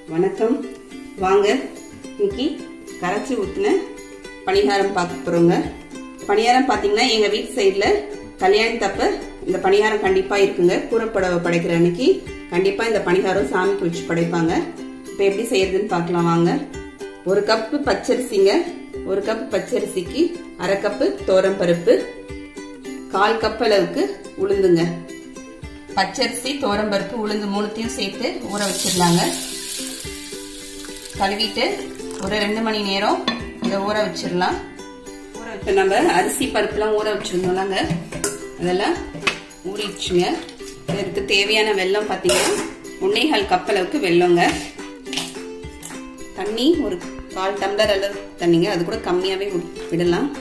வணக்கம் வாங்க இன்னைக்கு கரைச்சி ஊற்றின பணிகாரம் பார்க்க போகிறோங்க பணியாரம் பார்த்தீங்கன்னா எங்கள் வீட்டு சைடில் கல்யாணத்தப்ப இந்த பணிகாரம் கண்டிப்பாக இருக்குங்க கூரப்படவை படைக்கிற அன்னைக்கு கண்டிப்பாக இந்த பணிகாரம் சாமி குளிச்சு படைப்பாங்க இப்போ எப்படி செய்யறதுன்னு பார்க்கலாம் வாங்க ஒரு கப்பு பச்சரிசிங்க ஒரு கப் பச்சரிசிக்கு அரை கப்பு பருப்பு கால் கப் அளவுக்கு உளுந்துங்க பச்சரிசி பருப்பு உளுந்து மூணுத்தையும் சேர்த்து ஊற வச்சிடலாங்க கழுவிட்டு ஒரு ரெண்டு மணி நேரம் இதை ஊற வச்சிடலாம் ஊற வச்சு நம்ம அரிசி பருப்புலாம் ஊற வச்சிருந்தோம்லாங்க அதெல்லாம் ஊறிடுச்சுங்க இதற்கு தேவையான வெல்லம் பார்த்தீங்கன்னா முன்னேகால் கப் அளவுக்கு வெல்லங்க தண்ணி ஒரு கால் டம்ளர் அளவு தண்ணிங்க அது கூட கம்மியாகவே விடலாம்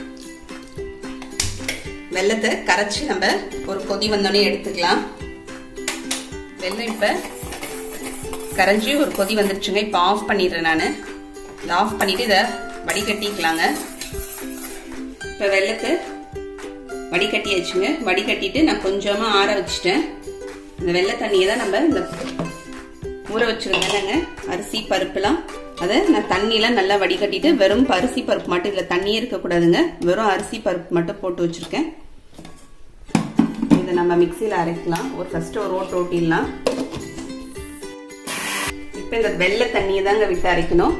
வெள்ளத்தை கரைச்சி நம்ம ஒரு கொதி வந்தோடனே எடுத்துக்கலாம் வெள்ளம் இப்போ கரைஞ்சி ஒரு கொதி வந்துருச்சுங்க இப்போ ஆஃப் பண்ணிடுறேன் நான் இதை ஆஃப் பண்ணிவிட்டு இதை வடிகட்டிக்கலாங்க இப்போ வெள்ளத்தை வடிகட்டியாச்சுங்க வடிகட்டிட்டு நான் கொஞ்சமாக ஆற வச்சுட்டேன் இந்த வெள்ளை தண்ணியை தான் நம்ம இந்த ஊற வச்சுருந்தேங்க அரிசி பருப்புலாம் அதை நான் தண்ணியெலாம் நல்லா வடிகட்டிட்டு வெறும் அரிசி பருப்பு மட்டும் இதில் தண்ணியே இருக்கக்கூடாதுங்க வெறும் அரிசி பருப்பு மட்டும் போட்டு வச்சுருக்கேன் இதை நம்ம மிக்சியில் அரைக்கலாம் ஒரு ஃபஸ்ட்டு ஒரு ஓட்டு ஓட்டிடலாம் இப்போ இந்த வெள்ளை தண்ணியை தாங்க விட்டு அரைக்கணும்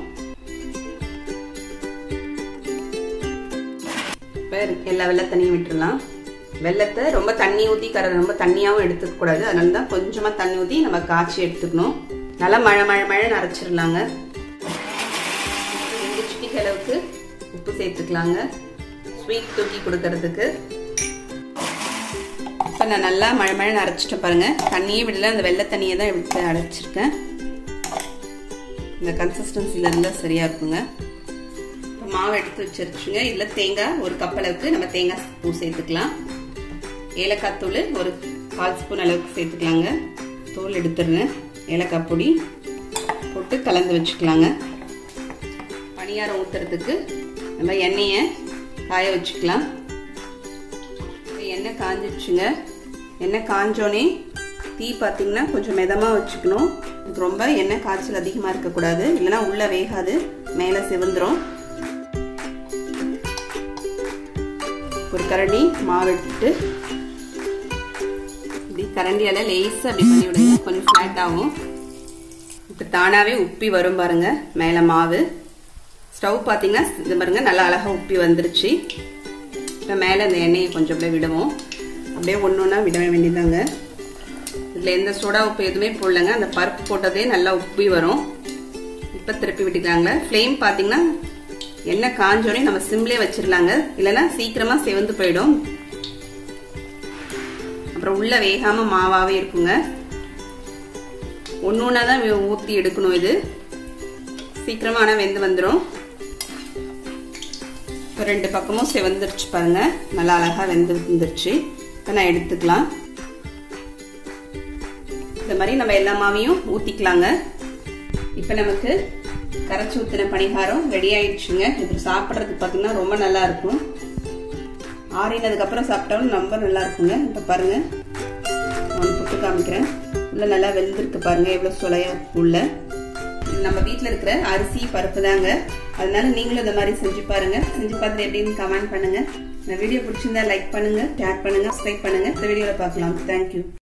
இப்போ எல்லா வெள்ளை தண்ணியும் விட்டுடலாம் வெள்ளத்தை ரொம்ப தண்ணி ஊற்றி கரை ரொம்ப தண்ணியாகவும் எடுத்துக்கக்கூடாது அதனால தான் கொஞ்சமாக தண்ணி ஊற்றி நம்ம காய்ச்சி எடுத்துக்கணும் நல்லா மழை மழை மழைன்னு அரைச்சிடலாங்க ரெண்டு சிட்டிக்கு அளவுக்கு உப்பு சேர்த்துக்கலாங்க ஸ்வீட் தூக்கி கொடுக்கறதுக்கு இப்போ நான் நல்லா மழை மழை அரைச்சிட்டு பாருங்க தண்ணியே விடல அந்த வெள்ளை தண்ணியை தான் எடுத்து அரைச்சிருக்கேன் இந்த கன்சிஸ்டன்சியில் இருந்தால் சரியாக இருக்குங்க இப்போ மாவு எடுத்து வச்சிருச்சுங்க இதில் தேங்காய் ஒரு கப் அளவுக்கு நம்ம தேங்காய் பூ சேர்த்துக்கலாம் ஏலக்காய் தூள் ஒரு கால் ஸ்பூன் அளவுக்கு சேர்த்துக்கலாங்க தூள் எடுத்துடுறேன் ஏலக்காய் பொடி போட்டு கலந்து வச்சுக்கலாங்க பணியாரம் ஊற்றுறதுக்கு நம்ம எண்ணெயை காய வச்சுக்கலாம் எண்ணெய் காஞ்சிடுச்சுங்க எண்ணெய் காஞ்சோனே தீ பார்த்தீங்கன்னா கொஞ்சம் மிதமாக வச்சுக்கணும் ரொம்ப எண்ணெய் காய்ச்சல் அதிகமாக இருக்கக்கூடாது இல்லைன்னா உள்ளே வேகாது மேலே சிவந்துடும் ஒரு கரண்டி மாவு எடுத்துட்டு இப்படி கரண்டியால் லேஸாக அப்படி பண்ணி விடுங்க கொஞ்சம் ஃப்ளாட் ஆகும் இப்போ தானாகவே உப்பி வரும் பாருங்க மேலே மாவு ஸ்டவ் பார்த்தீங்கன்னா இது பாருங்க நல்லா அழகாக உப்பி வந்துருச்சு இப்போ மேலே இந்த எண்ணெயை கொஞ்சம் அப்படியே விடுவோம் அப்படியே ஒன்று ஒன்றா விட வேண்டியதாங்க இதில் எந்த சோடா உப்பு எதுவுமே போடலங்க அந்த பருப்பு போட்டதே நல்லா உப்பி வரும் இப்போ திருப்பி விட்டுக்கலாங்க ஃப்ளேம் பார்த்தீங்கன்னா எண்ணெய் காஞ்சோடனே நம்ம சிம்லேயே வச்சிடலாங்க இல்லைன்னா சீக்கிரமாக செவந்து போயிடும் அப்புறம் உள்ள வேகாமல் மாவாகவே இருக்குங்க ஒன்று ஒன்றா தான் ஊற்றி எடுக்கணும் இது சீக்கிரமாக ஆனால் வெந்து வந்துடும் இப்போ ரெண்டு பக்கமும் செவந்துருச்சு பாருங்க நல்லா அழகாக வெந்து வந்துருச்சு இப்போ நான் எடுத்துக்கலாம் இந்த மாதிரி நம்ம எல்லா மாவையும் ஊற்றிக்கலாங்க இப்போ நமக்கு கரைச்சி ஊற்றின பணிகாரம் ரெடி ஆயிடுச்சுங்க இது சாப்பிட்றதுக்கு பார்த்தீங்கன்னா ரொம்ப நல்லா இருக்கும் ஆறினதுக்கப்புறம் சாப்பிட்டாலும் ரொம்ப நல்லா இருக்குங்க இப்போ பாருங்க நான் புட்டு காமிக்கிறேன் உள்ள நல்லா வெந்திருக்கு பாருங்க எவ்வளோ சுளையா உள்ள நம்ம வீட்டில் இருக்கிற அரிசி பருப்பு தாங்க அதனால நீங்களும் இந்த மாதிரி செஞ்சு பாருங்க செஞ்சு பார்த்துட்டு எப்படின்னு கமெண்ட் பண்ணுங்க இந்த வீடியோ பிடிச்சிருந்தா லைக் பண்ணுங்க ஷேர் பண்ணுங்க சப்ஸ்கிரைப் பண்ணுங்க இந்த வீடியோவில் பார்க்கலாம் தேங்க்யூ